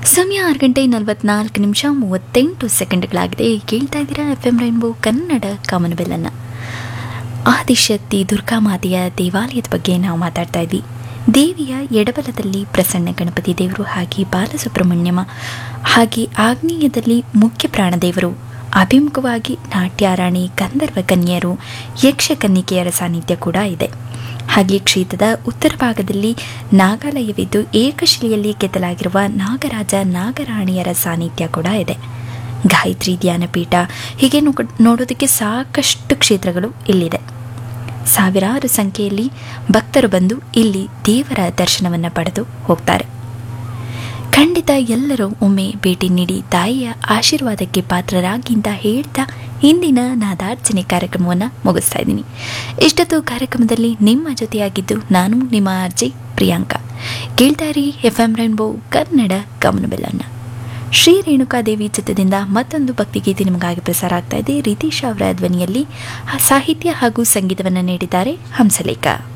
ಸಮಯ ಆರು ಗಂಟೆ ನಲವತ್ನಾಲ್ಕು ನಿಮಿಷ ಮೂವತ್ತೆಂಟು ಸೆಕೆಂಡ್ಗಳಾಗಿದೆ ಕೇಳ್ತಾ ಇದ್ದೀರಾ ಎಫ್ ಎಂ ರೈನ್ಬೋ ಕನ್ನಡ ಕಾಮನಬೆಲ್ಲನ್ನು ಆದಿಶಕ್ತಿ ದುರ್ಗಾಮಾತೆಯ ದೇವಾಲಯದ ಬಗ್ಗೆ ನಾವು ಮಾತಾಡ್ತಾ ಇದ್ವಿ ದೇವಿಯ ಎಡಬಲದಲ್ಲಿ ಪ್ರಸನ್ನ ಗಣಪತಿ ದೇವರು ಹಾಗೆ ಬಾಲಸುಬ್ರಹ್ಮಣ್ಯಮ ಹಾಗೆ ಆಗ್ನೇಯದಲ್ಲಿ ಮುಖ್ಯ ಪ್ರಾಣದೇವರು ಅಭಿಮುಖವಾಗಿ ನಾಟ್ಯಾರಾಣಿ ಗಂಧರ್ವ ಕನ್ಯರು ಯಕ್ಷಕನ್ನಿಕೆಯರ ಸಾನ್ನಿಧ್ಯ ಕೂಡ ಇದೆ ಹಾಗೆ ಕ್ಷೇತ್ರದ ಉತ್ತರ ಭಾಗದಲ್ಲಿ ನಾಗಾಲಯವಿದ್ದು ಏಕಶಿಲೆಯಲ್ಲಿ ಕೆತ್ತಲಾಗಿರುವ ನಾಗರಾಜ ನಾಗರಾಣಿಯರ ಸಾನ್ನಿಧ್ಯ ಕೂಡ ಇದೆ ಗಾಯತ್ರಿ ಧ್ಯಾನಪೀಠ ಹೀಗೆ ನೋ- ನೋಡೋದಕ್ಕೆ ಸಾಕಷ್ಟು ಕ್ಷೇತ್ರಗಳು ಇಲ್ಲಿದೆ ಸಾವಿರಾರು ಸಂಖ್ಯೆಯಲ್ಲಿ ಭಕ್ತರು ಬಂದು ಇಲ್ಲಿ ದೇವರ ದರ್ಶನವನ್ನು ಪಡೆದು ಹೋಗ್ತಾರೆ ಖಂಡಿತ ಎಲ್ಲರೂ ಒಮ್ಮೆ ಭೇಟಿ ನೀಡಿ ತಾಯಿಯ ಆಶೀರ್ವಾದಕ್ಕೆ ಪಾತ್ರರಾಗಿ ಅಂತ ಹೇಳ್ತಾ ಇಂದಿನ ನಾದಾರ್ಚನೆ ಕಾರ್ಯಕ್ರಮವನ್ನು ಮುಗಿಸ್ತಾ ಇದ್ದೀನಿ ಇಷ್ಟೊತ್ತು ಕಾರ್ಯಕ್ರಮದಲ್ಲಿ ನಿಮ್ಮ ಜೊತೆಯಾಗಿದ್ದು ನಾನು ನಿಮ್ಮ ಅರ್ಜಿ ಪ್ರಿಯಾಂಕಾ ಕೇಳ್ತಾ ಇರಿ ಎಫ್ ಎಂ ರೈನ್ಬೋ ಕನ್ನಡ ಗಮನಬೆಲ್ಲನ್ನ ಶ್ರೀ ರೇಣುಕಾದೇವಿ ಚಿತ್ರದಿಂದ ಮತ್ತೊಂದು ಭಕ್ತಿಗೀತೆ ನಿಮಗಾಗಿ ಪ್ರಸಾರ ಆಗ್ತಾ ಇದೆ ರಿತೀಶ್ ಅವರ ಧ್ವನಿಯಲ್ಲಿ ಆ ಸಾಹಿತ್ಯ ಹಾಗೂ ಸಂಗೀತವನ್ನು ನೀಡಿದ್ದಾರೆ ಹಂಸಲೇಖ